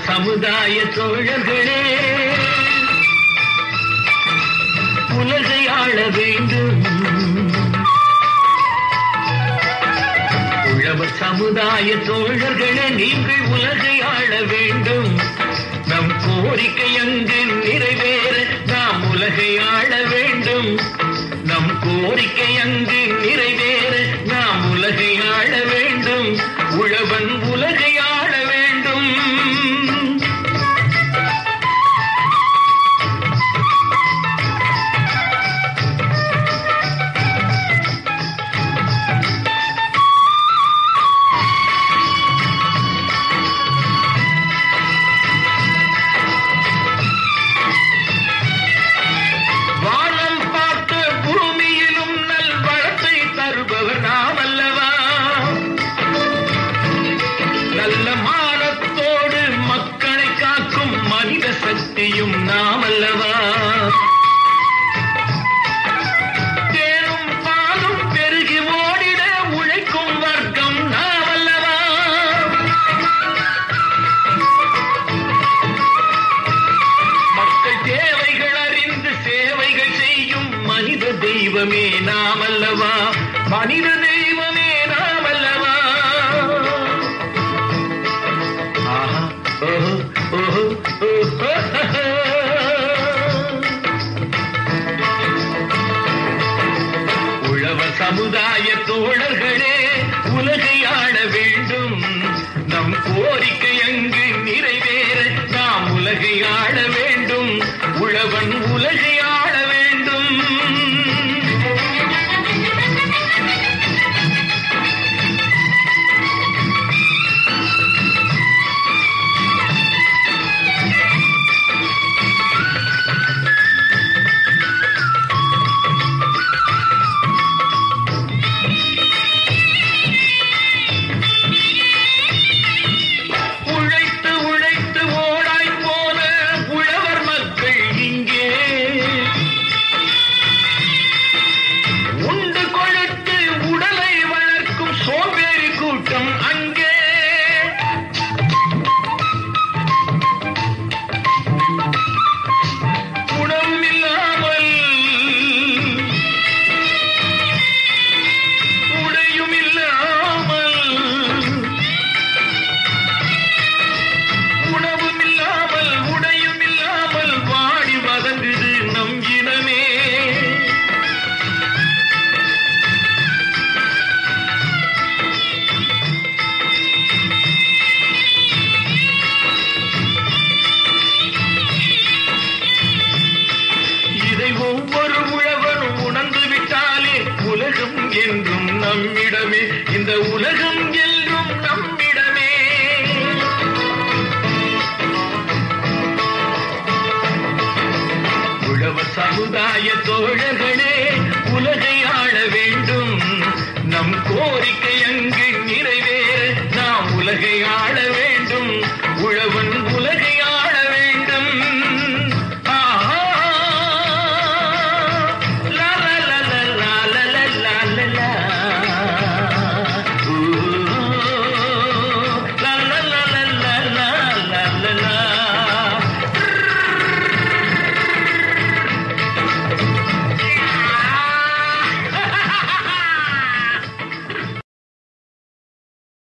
சமுதாய தோழர்களே உலகை ஆள வேண்டும் உழவர் சமுதாய தோழர்களே நீங்கள் உலகை ஆள வேண்டும் நம் கோரிக்கை அங்கு நிறைவேற நாம் உலகை ஆள வேண்டும் நம் கோரிக்கை அங்கு நிறைவேற நாம் உலகை ஆள வேண்டும் உழவன் உலகை ஆள வேண்டும் வானம் பார்த்த பூமியிலும் நல் வளத்தை தருபவர் நாம் அல்லவா நல்ல மானத்தோடு மக்களை காக்கும் மனித சக்தியும் நாம் அல்லவா தேனும் பாலும் பெருகி ஓடிட உழைக்கும் வர்க்கம் நாம் அல்லவா மக்கள் தேவைகள் அறிந்து சேவைகள் செய்யும் மனித தெய்வமே நாம் அல்லவா மனித தெய்வமே நாம் அல்லவா ஆஹா, ஓஹோ, ஓஹோ, ஓஹோ. உழவர் சமுதாய தோழர்களே உலகை ஆள வேண்டும் நம் கோரிக்கை அங்கு நிறைவேற நாம் உலகை ஆள வேண்டும் உழவன் உலகை ஆள வேண்டும் உழைத்து உழைத்து ஓடாய் போன உழவர் மக்கள் இங்கே உண்டு கொழுத்து உடலை வளர்க்கும் சோம்பேறி கூட்டம் அங்கே உணவும் இல்லாமல் உடையும் இல்லாமல் உணவும் இல்லாமல் உடையும் இல்லாமல் வாடி வதங்குது நம் இனமே இதை ஒவ்வொரு உழவனும் உணர்ந்து விட்டாலே உலகம் என்றும் நம்மிடமே இந்த உலகம் என்றும் நம்மிடமே உழவர் சமுதாய தோழர்களே